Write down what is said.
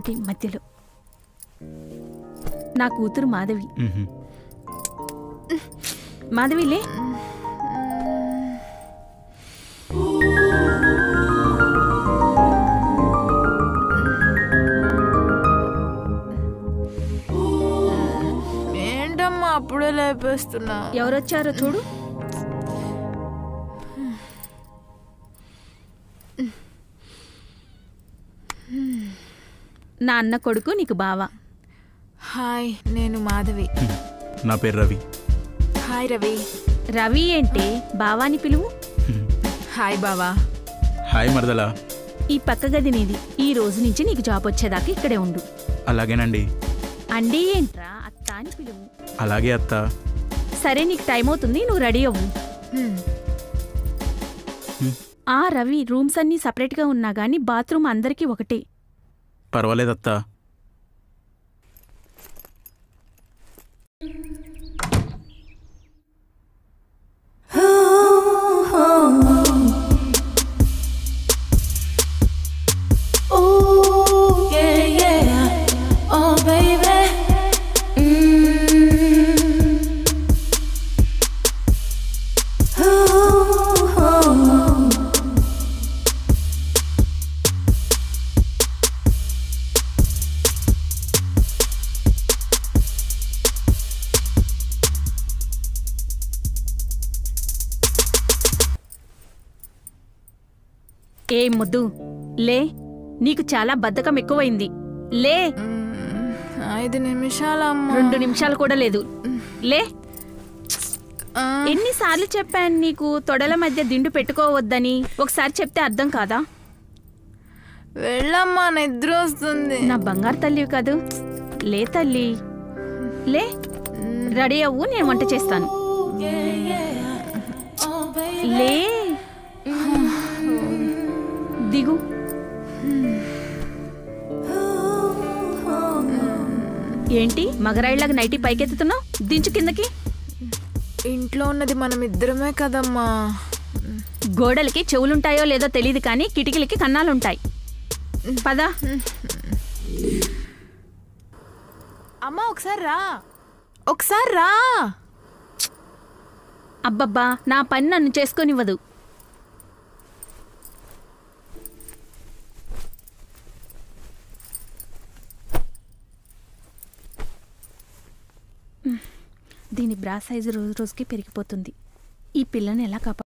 ఒకటి మధ్యలో నా కూతురు మాధవి మ్హూ. మాధవిలే ఏంటమ్మా అప్పుడే లేపేస్తున్నా ఎవరొచ్చారో చూడు నా అన్న కొడుకు నీకు బావ హాయ్ నేను మాధవి నా పేరు రవి హాయ్ రవి రవి ఏంటే బావాని పిలువు హాయ్ బావా హాయ్ మరదలా ఈ పక్క గది నీది ఈ రోజు నుంచి నీకు జాబ్ వచ్చేదాకా ఇక్కడే ఉండు అలాగేనండి అండి ఏంట్రా అత్త అని పిలువు అలాగే అత్త సరే నీకు టైం అవుతుంది నువ్వు రెడీ అవ్వు హ్మ్. ఆ రవి రూమ్స్ అన్నీ సపరేట్గా ఉన్నా గానీ బాత్రూమ్ అందరికీ ఒకటే పర్వాలేదు అత్త Ooh, yeah, yeah. Oh, baby. Mm. Ooh. ఏ ముద్దు లే నీకు చాలా బద్ధకం ఎక్కువైంది లే మ్మ్. ఐదు నిమిషాలమ్మా రెండు నిమిషాలు కూడా లేదు లే ఆ, ఎన్నిసార్లు చెప్పాను నీకు తొడల మధ్య దిండు పెట్టుకోవద్దని ఒకసారి చెప్తే అర్థం కాదా వెళ్ళమ్మా నిద్ర వస్తుంది నా బంగారు తల్లివి కాదు లే తల్లి లే రెడీ అవ్వు నేను వంట చేస్తాను Yeah, yeah. Oh, baby. లే దిగు ఏంటి మగరాయిలాగా నైటీ పైకెత్తుతున్నావు దించు కిందకి ఇంట్లో ఉన్నది మనం ఇద్దరమే కదమ్మా గోడలకి చెవులుంటాయో లేదో తెలియదు కానీ కిటికీలకి కన్నాలుంటాయి పదా అమ్మా ఒకసారి రా ఒకసారి రా అబ్బబ్బా నా పని నన్ను చేసుకొనివ్వదు దీని బ్రా సైజు రోజు రోజుకి పెరిగిపోతుంది ఈ పిల్లని ఎలా కాపా